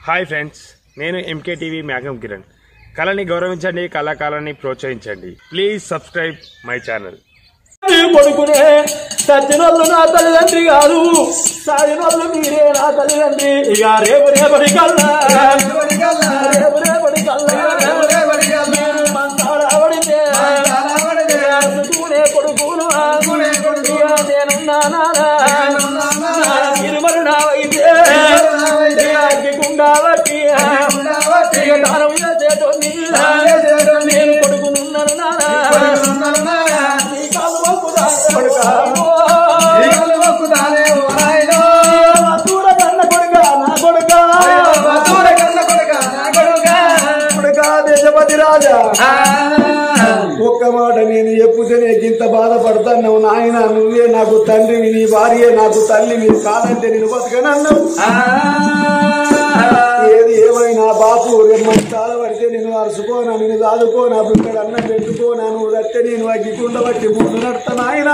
Hi friends నేను MK TV మ్యాగం కిరణ్ కళని గౌరవించండి కళాకారాన్ని ప్రోత్సహించండి ప్లీజ్ సబ్స్క్రైబ్ మై ఛానల్ కొడుకునే సచ్చినోళ్ళు నా తల్లిదండ్రి కాదు సాగినోళ్ళు మీరే నా తల్లిదండ్రి ఇక రేపు రేపటి కల్లా రేపు రేపటి కల్లా మీరు మంతాడబడితే చూనే కొడుకును ఇక నేనున్నానా తిరుమల నావైతే అగ్గికుండా బట్టి ఇక దానం చేసేటోని నేను కొడుకునున్నాను నానా నీ కాలు మొక్కుదా కొడుకా దూర కన్న కొడుకా నా కొడుకా కొడుకా దేశపతి రాజా ఒక్క మాట నేను చెప్పుతేనే ఇంత బాధపడతాను నాయన నువ్వే నాకు తండ్రివి నీ భార్యే నాకు తల్లివి కాదంటే నేను బతకనన్నావు ఏది ఏమైనా బాపు రెమ్మని పడితే నేను అరుసుకోనా నేను దాదుకోనా బిడ్డడు అన్నం పెట్టుకోనా నువ్వు దత్తే నేను అగ్గికుండ బట్టి ముందు నడతా నాయన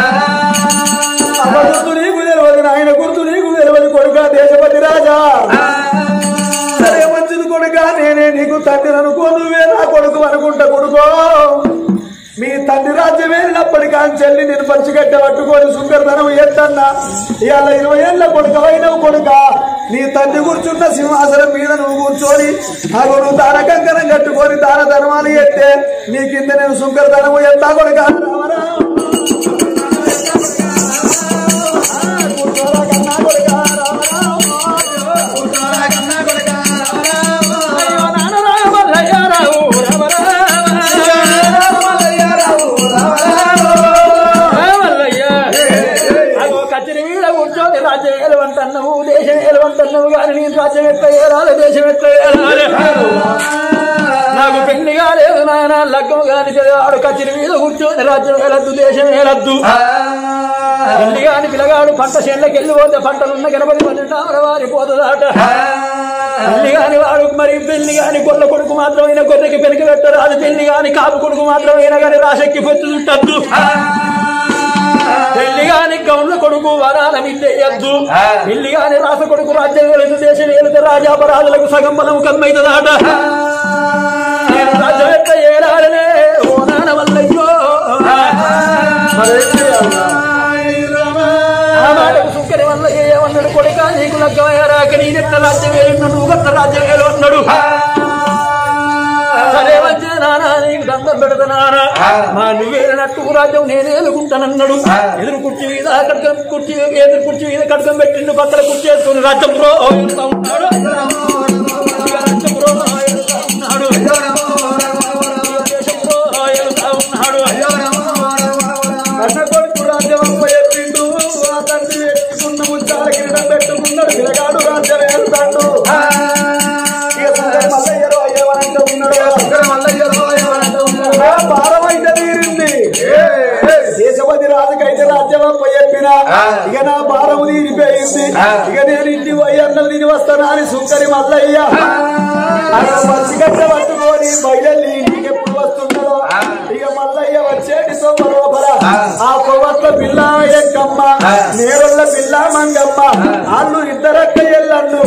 అమ్మ గుర్తు నీకు తెలియదు నాయన గుర్తు నీకు తెలియదు కొడుక దేశపతి రాజా సరే మంచిది కొడుక నేనే నీకు తండ్రి అనుకో నువ్వే నా కొడుకు అనుకుంటా కొడుకో మీ తండ్రి రాజ్యం వెళ్ళినప్పటికీ చెల్లి నేను పంచిగట్ట పట్టుకొని సుందరతనం ఎత్తన్నా ఇవాళ ఇరవై ఏళ్ళ కొడుకవైనవు కొడుక నీ తండ్రి కూర్చున్న సింహాసనం మీద నువ్వు కూర్చొని నాకు నువ్వు దాన కంకణం కట్టుకొని దాన ధర్మాలు ఎత్తే నీ కింద నేను సుంకరతనము ఎత్తా కొడుక రామరామ కూర్చోరా కన్నా కొడుక అయ్యో నాన్న రామ మల్లయ్య రావు రామ రామ మల్లయ్య అగో కచ్చిరి వీడ కూర్చొని రాజ్యం ఏలవంటన్నావు దేశం ఏలవంటన్నావు కానీ నేను రాజ్యం ఎట్లా ఏరాలి దేశం ఎట్లా ఏరాలి నాకు పెళ్లి కాలేదు నాయన లగ్గం కాని ఆడు కచ్చిరి మీద కూర్చొని రాజ్యం ఏలద్దు దేశం ఏలద్దు పెళ్లి కాని పిల్లగాడు పంట చేనులకు వెళ్ళిపోతే పంటలున్న గణపతి పన్నెండు వారిపోతుందాట పెళ్లి కాని వాడు మరి పెళ్లి కాని గొల్ల కొడుకు మాత్రమైన గొర్రెకి పెరిగి పెట్టరు అది పెళ్లి కాని కాపు కొడుకు మాత్రమైన కానీ రాశక్కి పొత్తు చుట్టద్దు పెళ్లి కాని గౌన్ల కొడుకు వరాల మిల్లెయ్యద్దు పెళ్లి కాని రాస కొడుకు రాజ్యం వెళుతు దేశం వెళుతూ రాజాపరాజులకు సగం బలం కమ్మైతుందాట నేను రాజ్యం ఎట్లా ఏలాడనే ఓ నాన్న వల్లయ్యో ఆ మాటకు సుక్కరి వల్ల ఏమన్నాడు కొడుక నీకు లగ్గమయ్యారాక నేనెట్ల రాజ్యం వేలు నువ్వు గట్ల రాజ్యం వేలు అన్నాడు సరే వచ్చే నానా నీకు దండం పెడతా నానా మా నువ్వేనట్టు రాజ్యం నేను ఏలుకుంటానన్నాడు ఎదురు కుర్చీ మీద కడకం కుర్చీ ఎదురు కుర్చీ మీద కడకం పెట్టిండు పక్కన కుర్చీ వేసుకుని రాజ్యం రో వెళ్తా ఉన్నాడు రాజ్యం రో వెళ్తా ఉన్నాడు దేశం రో వెళ్తా ఉన్నాడు అన్న కొడుకు రాజ్యం అమ్మ చెప్పిండు ఆ తండ్రి పెట్టుకున్న ముచ్చాల కిరీటం పెట్టుకున్నాడు పిల్లగాడు రాజ్యం వెళ్తాడు ఇక సుందర మల్లయ్యలో అయ్యవనంటే ఉన్నాడు ఆ భారం అయితే తీరింది దేశపతి రాజుకైతే రాజ్యం అప్ప చెప్పిన ఇక నా భారము తీరిపోయింది ఇక నేను ఇంటి పోయి అన్నలు తిని వస్తానా అని సుంకరి మల్లయ్య పచ్చిగట్ట పట్టుకొని బయలు ఇంటికి ఎప్పుడు వస్తున్నారో ఇక మల్లయ్య వచ్చేటి సొమ్మ లోపల ఆ పొగట్ల పిల్ల ఎక్కమ్మ నేరల్ల పిల్ల మంగమ్మ వాళ్ళు ఇద్దరక్క ఎల్లన్ను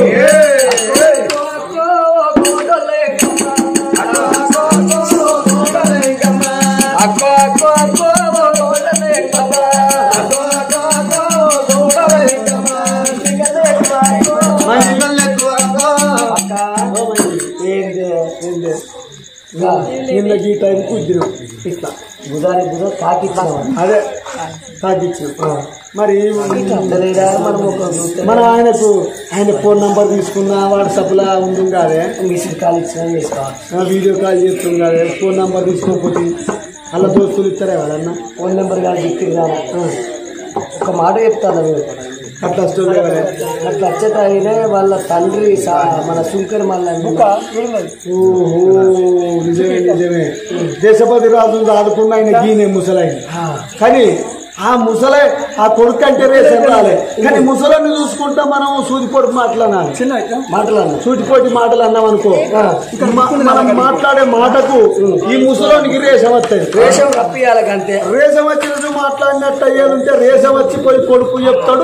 నిన్న ఈ టైం కుదిరు ఇట్లా బుధాని బుధ తాకిచ్చాము అదే తగ్గించు మరి మనం ఒక మన ఆయనకు ఆయన ఫోన్ నంబర్ తీసుకున్న వాట్సాప్ లా ఉంది కాదే మిషన్ కాల్ ఇచ్చిన చేసుకోవాలి ఆ వీడియో కాల్ చేస్తుంది కాదే ఫోన్ నంబర్ తీసుకోకపోతే అలా దోస్తులు ఇస్తారే వాళ్ళన్న ఫోన్ నెంబర్ కానీ దిక్కు కానీ ఒక మాట చెప్తాను మీరు అట్లా స్టోరీ అట్లా వచ్చేట ఆయనే వాళ్ళ తండ్రి సా- మన శంకర్ మల్ల ఓహో నిజమే నిజమే దేశపతి రాజు ఆదుకున్న ఆయన గీనే ముసలైన కానీ ఆ ముసలే ఆ కొడుకు అంటే రేసం రాలే కానీ ముసలని చూసుకుంటా మనం సూదిపోటి మాట్లాడాలి చిన్న మాట్లాడాలి సూటిపోటి మాటలు అన్నాం అనుకో మ- మనం మాట్లాడే మాటకు ఈ ముసలోనికి రేషం వస్తుంది రేషం రప్పియాలకంటే రేషం వచ్చి మాట్లాడినట్టు అయ్యేది ఉంటే రేషం వచ్చి పోయి కొడుకు చెప్తాడు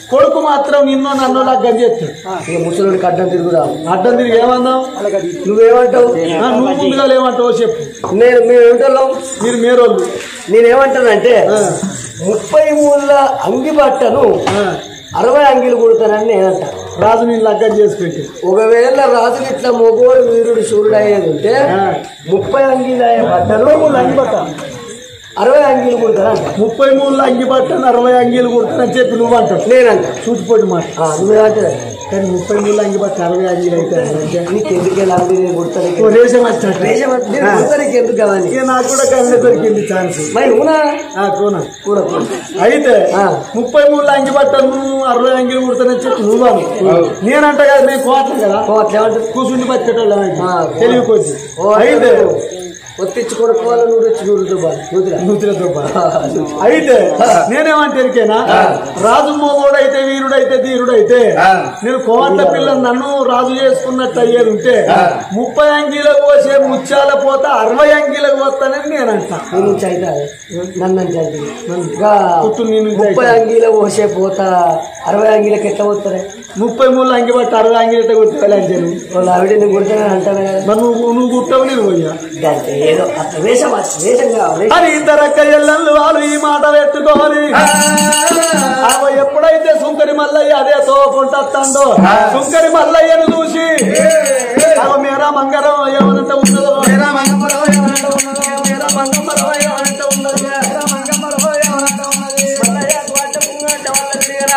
కొడుకు మాత్రం నిన్నో నన్ను లగ్గం చేస్తాడు ఇక ముసలోడికి అడ్డం తిరుగుదాం అడ్డం తిరిగి ఏమన్నావు నువ్వేమంటావు ఆ, నువ్వు ముందుగా ఏమంటావో చెప్పు నేను మేము ఏమంటున్నాం మీరు మేరోళ్ళు నేనేమంటానంటే ముప్పై మూల అంగి బట్టను ఆ, అరవై అంగిలు కుడతానని నేనంట రాజు నేను లగ్గం చేసుకుంటే ఒకవేళ రాజు ఇట్లా మొగోడు వీరుడు సూర్యుడు అయ్యేది ఉంటే ఆ. ముప్పై అంగిలు అయ్యే బట్టలు అంగి బట్ట అరవై అంగిలు కుడతానంట ముప్పై మూడు అంగి బట్టను అరవై అంగీలు కుడతానని చెప్పి నువ్వు అంటావు నేనంట చూచిపోయి మాట ఆ, నువ్వేమంటే కానీ ముప్పై మూడు అంగి బట్ట అరవై అంగీలు అయితే నీకు ఎందుకు ఎలా ఉంది నేను కుడతాను ఓ రేషం వచ్చినట్టు రేషం అంటే నేను కుడతానికి ఎందుకు కదా అని ఇక నాకు కూడా కళ్ళ దొరికింది ఛాన్స్ మరి నువ్వునా ఆ కోన కూడా అయితే ఆ. ముప్పై మూడు అంగి బట్టను అరవై అంగిలు కుడతానని చెప్పి నువ్వు అను నేనంట కదా నేను కోటం కదా అట్లా ఏమంటారు కూర్చుండి బతికేటోళ్ళం ఆ. తెలివి కొద్ది ఓ అయితే ఒత్తిచ్చి కొడుకోవాలి నువ్వు వచ్చి నూరుతో బాగా నూతురా నూతిలతో పాటు. అయితే నేనేమంటే ఎరికేనా రాజు మోగోడైతే వీరుడైతే ధీరుడైతే నేను కోట్ల పిల్లలు నన్ను రాజు చేసుకున్నట్టు అయ్యేది ఉంటే ముప్పై అంగీలకు పోసే ముత్యాల పోత అరవై అంగీలకు పోతానని నేనంట నీ నుంచి అయితే నన్ను నుంచి అయితే ఇంకా పుట్టు నీ నుంచి ముప్పై అయితే. అంగీల పోసే పోత అరవై అంగీలకి ఎట్లా పోతారే ముప్పై మూడు అంగి బట్టి అరవై అంగిలట కొట్టుకోవాలి అంటే నువ్వు వాళ్ళు ఆవిడ నేను కుడతానని అంటాను కదా మరి నువ్వు నువ్వు గుట్టవు నేను పోయా అంతే ఏదో అట్లా వేషం వేషం కావాలి అని ఇద్దరక్క ఎల్లళ్ళు వాళ్ళు ఈ మాట పెట్టుకోవాలి ఆమె ఎప్పుడైతే సుంకరి మల్లయ్య అదే తోకుంటుందో సుంకరి మల్లయ్యను చూసి ఆమె మేరా మంగరం ఏమనంత ఉన్నదో మేరా మంగమరం ఏమనంత ఉన్నదో మేరా మంగమరం ఏమనంత ఉన్నదో మేరా మంగమరం ఏమనంత ఉన్నది మల్లయ్య కోటము అంటే వాళ్ళ తీరా.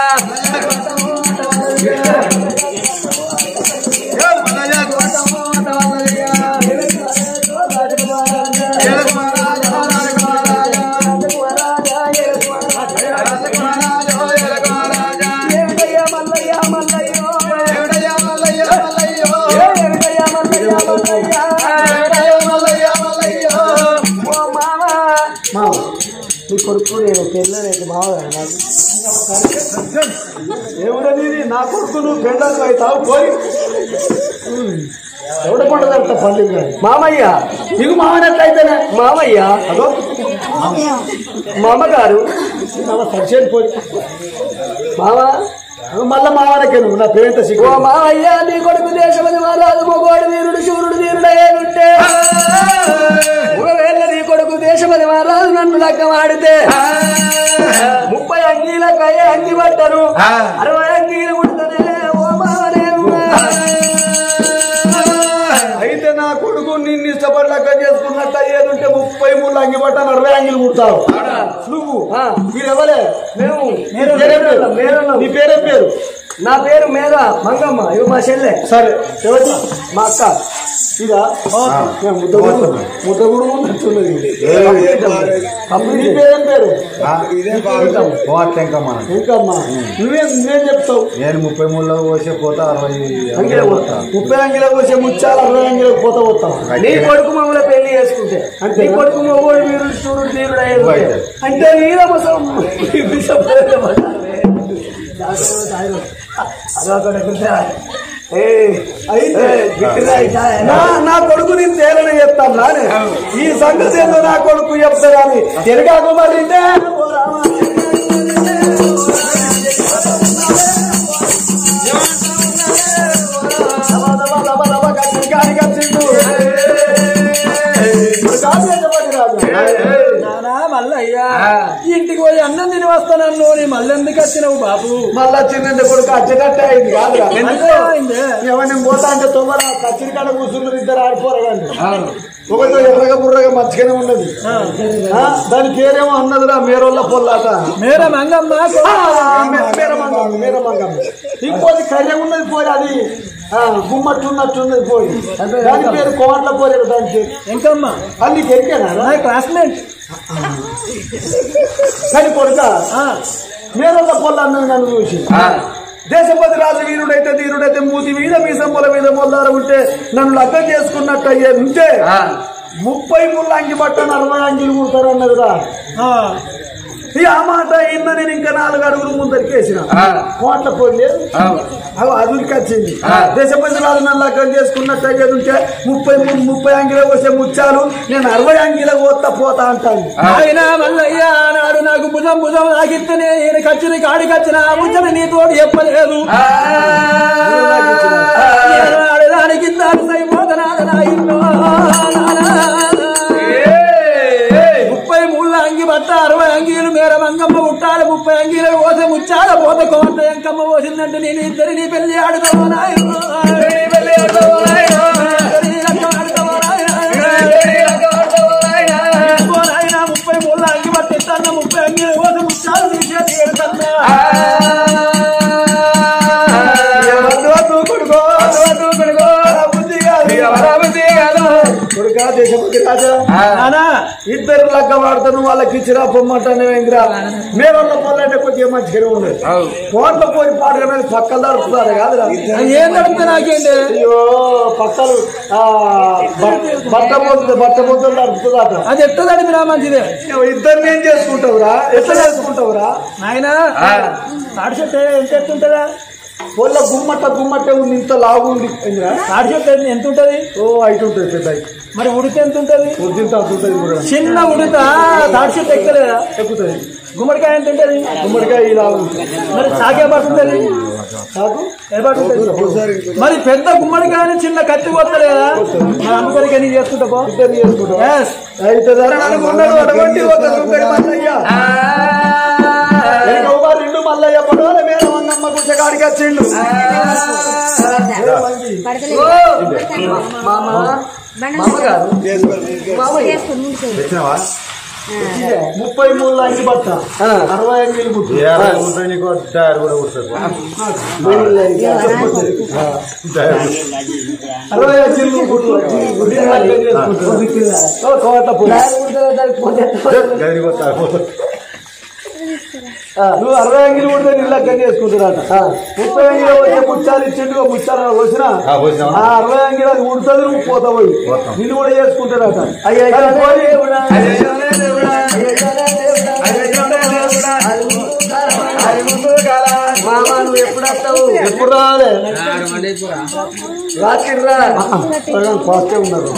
ఏ మల్లయ్య కోటము అంటే వాళ్ళ మామ నీ కొడుకు నేను పెళ్ళలేదు మావ నాకు ఏమున్నది ఇది? నా కొడుకు నువ్వు పెళ్ళాలి అవుతావు పోయి ఎవడకుండా పల్లి మామయ్య నీకు మామనట్లయితేనే మామయ్య అదో మామగారు సరిచేది పోయి మామ మళ్ళా మామనకే నువ్వు నా పేరెంత ఓ సిగ్గు మామయ్య నీ కొడుకు దేశపతి మహారాజు మొగోడు వీరుడు శూరుడు వీరుడయ్యేనుంటే ఒకవేళ నీ కొడుకు దేశపతి మహారాజు నన్ను లగ్గమాడితే ముప్పై అంగీలకు అయ్యే అంగి పట్టను అరవై అంగీలు ఉంటనే ఓ మామ నేను అయితే నా కొడుకు నిన్ను ఇష్టపడి లెక్క చేసుకున్నట్టు అయ్యేది ఉంటే ముప్పై మూడు అంగి పట్టాను అరవై అంగిలు కుడతావు నువ్వు ఆ. మీరెవరే మేము నీ పేరేం పేరు మేరన్నాం. నీ పేరేం పేరు నా పేరు మేఘ మంగమ్మ ఇవి మా చెల్లె సరే ఎవరి మా అక్క ఇదా ముద్దగుడు ముద్దగుడు ఉన్నట్టున్నది ఇది. నీ పేరేం పేరు పోవట్లేంకమ్మా ఇంకమ్మా నువ్వేం నువ్వేం చెప్తావు నేను ముప్పై మూడులో పోసే పోతా అరవై అంగిలో పోతా. ముప్పై అంగిలకు వచ్చే ముత్యాలు అరవై అంగిలకు పోతా పోతావు నీ కొడుకు మమ్మల్ని పెళ్లి చేసుకుంటే అంతే. నీ కొడుకు మగోడు వీరుడు చూడు తీరుడు అయ్యేది బయట. అంటే నీలమసం నా నా కొడుకు నేను తేలని చెప్తాను నానే ఈ సంగతి ఏందో నా కొడుకు చెప్తారని తిరగాకు మరి నానా మల్లయ్య ఇంటికి పోయి అన్నం తిని వస్తానన్ను నీ మళ్ళీ ఎందుకు వచ్చినావు బాబు మళ్ళా చిన్న కొడుకు అచ్చేటట్టే అయింది కాదురా అంటే అయిందే. ఎవరిని పోతా అంటే తొమ్మర కచ్చిరి కాడ కూర్చున్నారు ఇద్దరు ఆడిపోరండి ఒకరితో ఎర్రగా బుర్రగా మర్చిగానే ఉన్నది ఆ, దాని పేరేమో అన్నదిరా మేరోళ్ళ పొల్లాట మేర మంగమ్మ ఆ, మే- మేరమంగమ్మ, మేరమంగమ్మ. ఇంకోటి కర్య ఉన్నది పోయి అది ఆ, గుమ్మట్టున్నట్టున్నది పోయి దాని పేరు కోట్ల పోరేరు దాని పేరు ఇంకమ్మ అది గెలికానా నా క్లాస్మేట్ కానీ కొడుక ఆ, మేరోళ్ళ పొల్ల అన్నది నన్ను చూసి దేశపతి రాజు వీరుడైతే ధీరుడైతే మూతి మీద మీసంబుల మీద మొల్లారు ఉంటే నన్ను లగ్గం చేసుకున్నట్టు అయ్యేది ఉంటే ముప్పై ముళ్ళు అంగి బట్టను అరవై అంగిలు కుడతారు అన్నదిరా ఆ. ఈ ఆ మాట ఇన్న నేను ఇంకా నాలుగు అడుగులు ముందరికి వేసిన కోట్ల పోయి అవి అదురికి వచ్చింది దేశపతి రాజు నన్ను లగ్గం చేసుకున్నట్టు అయ్యేది ఉంటే ముప్పై ము- ముప్పై అంగిలో వస్తే ముచ్చాలు నేను అరవై అంగిలో పోతా పోతా అంటాను ఆయన మల్లయ్య నాడు నాకు భుజం భుజం నాకిత్తనే నేను కచ్చిన కాడికి వచ్చిన ముచ్చట నీతోటి చెప్పలేదు నేను ఆడదానికి దాని సైపోతనాడు నా ఇల్లు ముప్పై మూడు అంగి బట్ట అరవై అంగీలు మేర మంగమ్మ ఉట్టాలి ముప్పై అంగీలు పోతే ముచ్చాల పోత కోట ఎంకమ్మ పోసిందంటే నేను ఇద్దరిని పెళ్లి ఆడుతావు నాయన పెళ్లి ఆడుతావు నాయన ఓ నాయనా, ముప్పై మూడు అంగి పట్టిస్తాను ముప్పై అంగి పోతే ముచ్చాలు తీసేది ఏడుతన్నా కొడుకా దేశపతి రాజా నానా ఇద్దరు లగ్గ వాడతాను వాళ్ళకి ఇచ్చిరా పొమ్మంటాను ఇంద్రా మీరు పొలంటే కొద్దిగా మంచిగానే ఉండదు కోట్ల పోయి పాడగా పక్కలు దడుపుతారు కాదు ఏం నడిపితే నాకేంటి అయ్యో పక్కలు ఆ, బట్ట- బట్ట పోతుంది బట్ట పోతుంది నడుపుతుందట అది ఎట్ట నడిపినా మంచిదే ఇద్దరిని ఏం చేసుకుంటావురా ఎట్లా చేసుకుంటావురా నాయనా తాడి చెట్టు ఎంత ఎత్తు ఉంటుందా వాళ్ళ గుమ్మట్ట గుమ్మట్ట ఉంది ఇంత లాగు ఉంది ఇంద్రా తాడి చెట్టు ఎంత ఉంటది ఓ ఐటు ఉంటుంది పెద్ద మరి ఉడితే ఎంత ఉంటది పొద్దుంత ఉంటుంది కూడా చిన్న ఉడిత తాడి చెట్టు ఎక్కలేదా ఎక్కుతుంది గుమ్మడికాయ ఎంత ఉంటది గుమ్మడికాయ ఇలా ఉంటుంది మరి సాగే పడుతుంది నాకు ఏ పాటు ఉంటది? మరి పెద్ద గుమ్మడికాయని చిన్న కత్తి కొత్తలేదా మరి అందుకొరికి నీ చేసుకుంటా పో. ఇద్దరిని చేసుకుంటావు Yes. అయితే ధర అనుకున్నాడు అటువంటి ఒక దుంగడి మల్లయ్య వెనక ఒక రెండు మల్లయ్య పడవల మీద ఉన్నమ్మ గుచ్చగాడికి వచ్చిండు ముప్పై మూడు లైన్ బట్ట అరవై ఐదు గుర్తు అరవై ఐదు గుర్తు కోట నువ్వు అరవై అంగిలు కూడా నీళ్ళు లెక్క చేసుకుంటున్నాట ముప్పై అంగిలో వచ్చే ముచ్చాలు ఇచ్చిండు ముచ్చాలు వచ్చిన ఆ అరవై అంగిలు అది ఉడుతుంది నువ్వు పోతా పోయి నిన్ను కూడా చేసుకుంటాడట అయ్యా మామ నువ్వు ఎప్పుడు వస్తావు ఎప్పుడు రాలే రాత్రి రా ఫాస్టే ఉన్నారు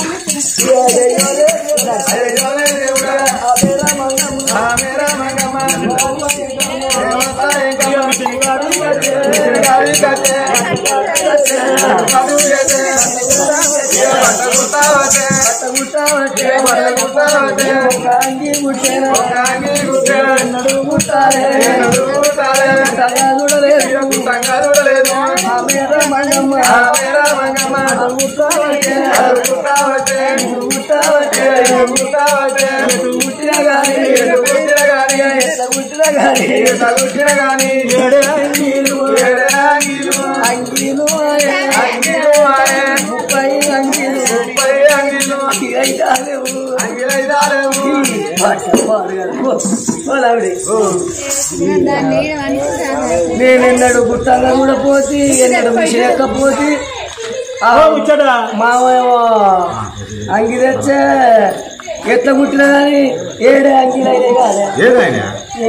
నేనెన్నడు గుట్టంగా కూడా పోతి ఎన్నడు విషయకపోతే ఇచ్చడా మామేమో అంగి తెచ్చే ఎట్లా కుట్టినా కానీ ఏడే అంగిలైతే కాదే ఏదైనా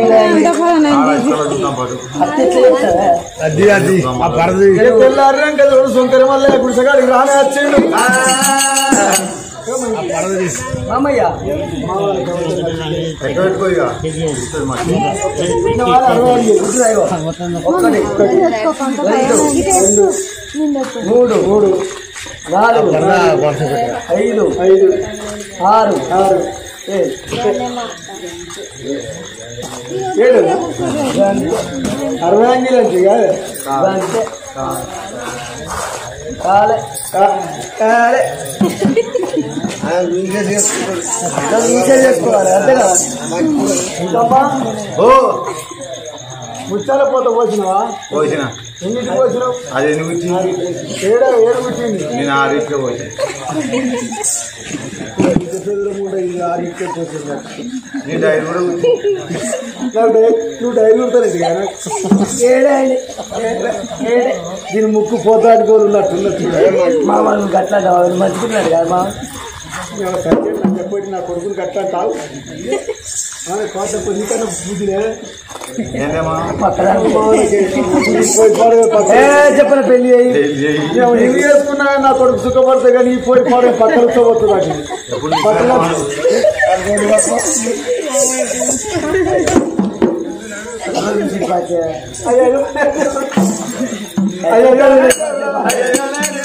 అది అది ఆ పరది తెల్లారినాక చూడు సుంకరి మళ్ళీ గుడిసగాడికి రానే వచ్చిండు మామయ్య ఎక్కడ పెట్టుకోయిగా మూడు మూడు నాలుగు ఐదు ఐదు ఆరు ఆరు ఏడు ఏడు అరవై అంగిలు అంటే కాదు అంతే కాలే కాలే ఇంకే చేసుకోవాలి అంతే కదా ఇంకమ్మా ఓ ముచ్చాల పోత పోసినావా పోసిన ఎన్నింటికి పోసినావు అది నువ్వు ఇచ్చింది ఏడా ఏడు పుట్టింది నేను ఆ రీతిలో పోసిన నీ డైరీ కూడా వచ్చింది నాకు డై- నువ్వు డైరీ కుడతానండి కదా ఏడే ఆయన. ఏడే దీని ముక్కు పోతాడు గోలు ఉన్నట్టు ఉన్నట్టు మామ నువ్వు గట్లా మంచుకున్నాడు కదా మామ చెప్పండి నా కొడుకుని కట్టంటావు కోట నీకన్నా బుద్ధి లేదు ఏందేమా చెప్పిన పెళ్లి అయ్యి నేను ఇల్లు చేసుకున్నా నా కొడుకు సుఖపడతా కానీ ఈ పోయి పాడే పక్కలతో పోతుంది పక్కల అయ్యో అయ్యో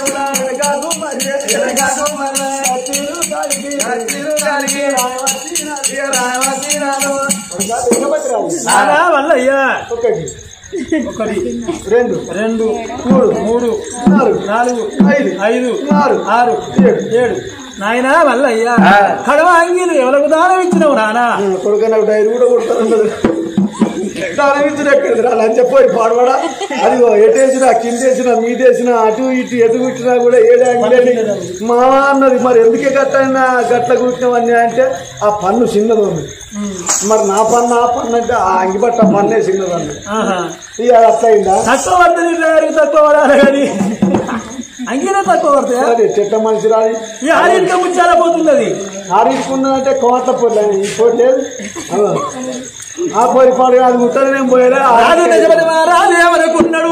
నానా వల్లయ్యా ఒకటి ఒకటి రెండు రెండు మూడు మూడు నాలుగు నాలుగు ఐదు ఐదు ఆరు ఆరు ఏడు ఏడు నాయనా వల్లయ్యా కడవ అంగీలు ఎవరికి దానం ఇచ్చినావు నానా కొడుకు నాకు డైరీ కూడా కొడతాను దాని ఇచ్చిన ఎక్కడ రా చెప్పి పాడవాడా అదిగో ఎటేసినా కిందేసినా మీదేసినా అటు ఇటు ఎటు కుట్టినా కూడా ఏడే అంగడి మా అన్నది మరి ఎందుకే గట్టైనా గట్ల కుట్టినవన్నీ అంటే ఆ పన్ను చిన్నది ఉంది మరి నా పన్ను ఆ పన్ను అంటే ఆ అంగిపట్ట పన్నే చిన్నది ఉంది ఆహా. ఇక అట్లా అయిందా తక్కువ పడుతుంది గారికి తక్కువ పడాలి కానీ అంగీనే తక్కువ పడతాయా అది చెట్ట మనిషి రాని ఈ ఆరింటికి ముచ్చాల పోతుంది అది ఆడించుకున్నదంటే కోట్ల పొడి ఈ పొడి లేదు అదో. ఆ పొడి పాడు అది ముట్టని నేను పోయారా రాజు నిజమని మా రాజు ఏమనుకున్నాడు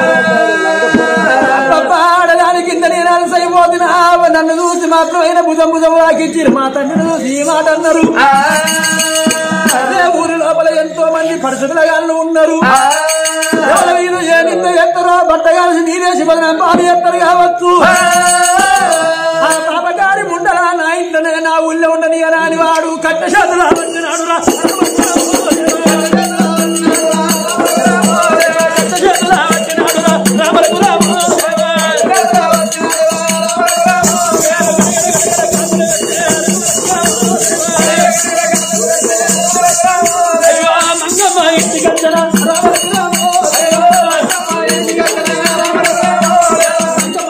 పాడడానికి కింద నేను అలసైపోతున్నా నన్ను చూసి మాత్రమైన భుజం భుజం వాకిచ్చి మా తండ్రిని చూసి ఈ మాట అన్నారు అదే ఊరి లోపల ఎంతో మంది పరిశుభ్రగాళ్ళు ఉన్నారు ఎవరి మీద ఏ నింద ఎత్తరో బట్ట కలిసి నీరేసి బదనం పాలు ఎత్తరు కావచ్చు ఆ పాపగారి ముండలా నా ఇంట్లోనే నా ఊళ్ళో ఉండని అని వాడు కట్ట చేతులు వచ్చినాడు రా. కట్ట చేతులు వచ్చినాడు రా. రామరకు రామ. అయ్యో, ఆ మంగమ్మ ఇంటికి వచ్చరా. రామరకు రామ. అయ్యో, మంగమ్మ ఇంటికి వచ్చరా. రామరకు రామ.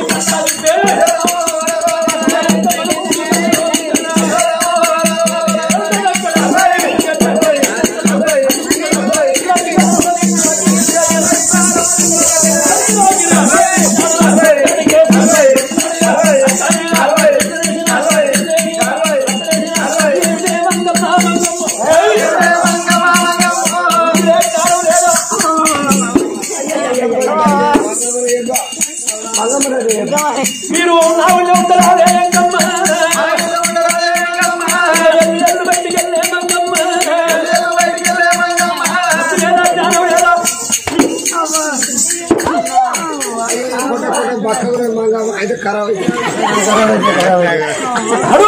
మీరు నా ఊళ్ళో ఉంటారా అదే ఎంకమ్మ ఎల్లెల్లు బయటికి వెళ్ళే మంగమ్మ లేదా జ్ఞానం లేదా అడు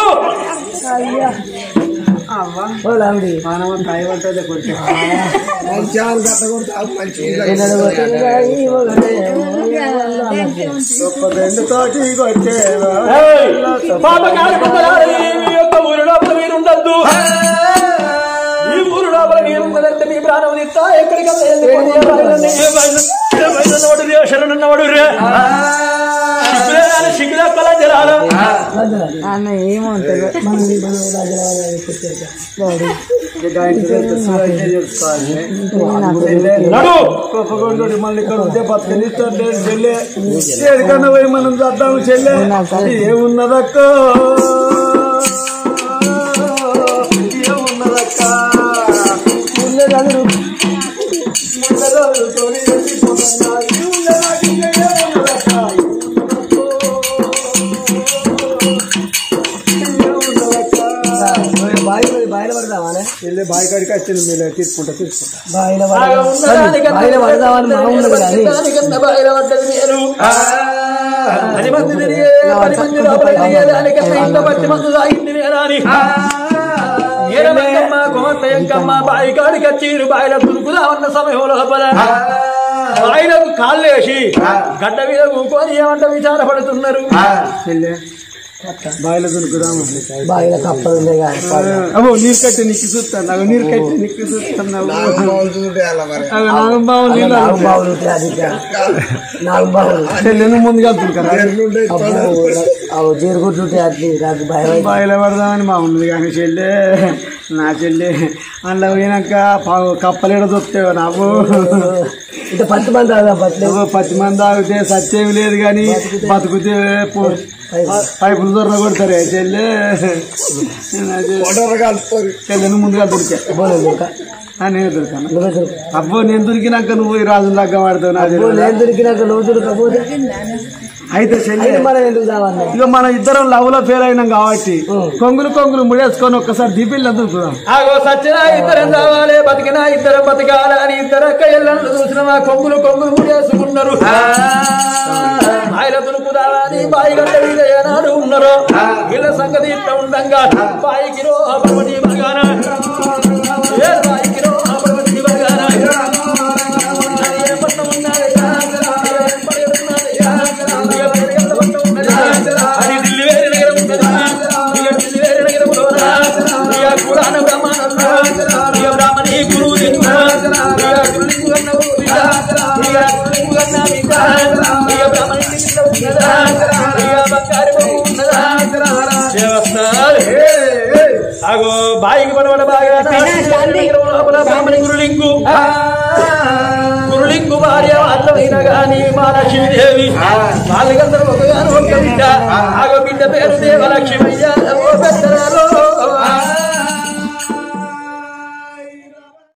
తోటి కొట్టేవా ఏయ్, పాపకాల కొందరాలు ఈ యొక్క ఊరి లోపల మీరు ఉండద్దు ఈ ఊరు లోపల మీరు ఉన్నదంటే మీ ప్రాణం తీస్తా ఎక్కడికి శరణన్నవాడు రే సిగ్గులా కళ జలాలు అన్న ఏమో తెలియదు మనం నడు కోపకొండోటి మళ్ళీ ఇక్కడ ఉంటే బతకనిస్తాడు చెల్లె ఏడికన్నా పోయి మనం చేద్దాము చెల్లె ఏమున్నదక్క ఏమున్నదక్క ముళ్ళదారుతోని వెళ్ళిపోతున్నా. ఈ ఉండదాకి ఏమున్నదక్క? ఏమున్నదక్క? బాయిలో పడదామా చెల్లె బాయి కాడికి వచ్చింది మీరు తీసుకుంటా తీసుకుంటా బాయిలో బాగా ఉన్నదానికన్నా బాయిలో పడదామని మా ఉన్నది కానీ దానికన్నా బాయిలో పడ్డది నేను పది మంది తిరిగే పది మంది లోపల తిరిగే దానికన్నా ఇంత పది మంది తాగింది నేరాని ఏరమంగమ్మ కోత ఎంకమ్మ బాయి కాడికి వచ్చి బాయిల దురుకుదా ఉన్న సమయం లోపల బాయిలకు కాళ్ళేసి గడ్డ మీద కూకొని ఏమంట విచారపడుతున్నారు బాయిలో దొరుకుదాము బాయిలో కప్పలు ఉన్నాయి కానీ అమ్మో నీరు కట్టి నిక్కి చూస్తాను నాకు నీరు కట్టి నిక్కి చూస్తాను నాగం బావులు నీళ్ళు నాలుగు బావులు ఉంటాయి అది ఇక. నాలుగు బావులు చెల్లెను ముందుగా దుంకరా అవి జీరుగుతుంటే అది నాకు భయం అయితే. బాయిలో పడదామని మా ఉన్నది కానీ చెల్లె నా చెల్లె అందులో పోయినాక పావు కప్పలేడ దొరుకుతావు నాకు ఇంత పత్తి మంది అదా పట్లేదు నువ్వు పది మంది తాగితే సత్యేమి లేదు కానీ బతుకుతే పో- పైపులు దొర కొడతారే చెల్లె చెల్లెను ముందుగా దొరికా ఆ, నేను దొరికాను అబ్బో నేను దొరికినాక నువ్వు పోయి రాజు లగ్గం ఆడుతావు నా తెలియదా? నేను దొరికినాక నువ్వు దొరకపోతే అయితే చెల్లె మనం ఎందుకు కావాలి ఇక మనం ఇద్దరం లవ్ లో ఫెయిల్ అయినాం కాబట్టి కొంగులు కొంగులు ముడేసుకొని ఒక్కసారి దీపిల్ని దొరుకుదాం ఆగో సచ్చినా ఇద్దరం కావాలి బతికినా ఇద్దరం బతకాల అని ఇద్దరు కయ్యలను చూసిన మా కొంగులు కొంగులు ముడేసుకున్నారు ఆయన దునుకుదాలా అని బాయి గంట మీద ఏనాడు ఉన్నారు వీళ్ళ సంగతి ఇట్లా ఉండంగా బాయికి రో అపమటి బగాన ఏ బాయికి రో అపమటి బగాన అది ఏ పట్నం ఉన్నదయ్యా? ఏ పడి ఉన్నదయ్యా? ఏ పడి ఉన్నదయ్యా? అది ఢిల్లీ వేరే నగరం ఉన్నదా? ఇక ఢిల్లీ వేరే నగరంలోనా? ఇక పురాణ బ్రహ్మాండంలో, ఇక బ్రాహ్మణి గురువు దిగువ, ఇక గురులింగు అన్న ఊరిక, ఇక గురులింగు అన్న విక, ఇక బ్రాహ్మణి దిగువ ఉన్నదా? ఇక బంగారు బొమ్మ ఉన్నదా? దేవస్థానాలు. అగో బాయికి పడవడ బాగా లోపల బ్రాహ్మణి గురులింగు గురులింగు భార్య మాత్రమైన గాని మా లక్ష్మీదేవి వాళ్ళకందరూ ఒకగాను ఒక్క బిడ్డ ఆగో బిడ్డ పేరు దేవలక్ష్మయ్య ఓ పెద్దరాలో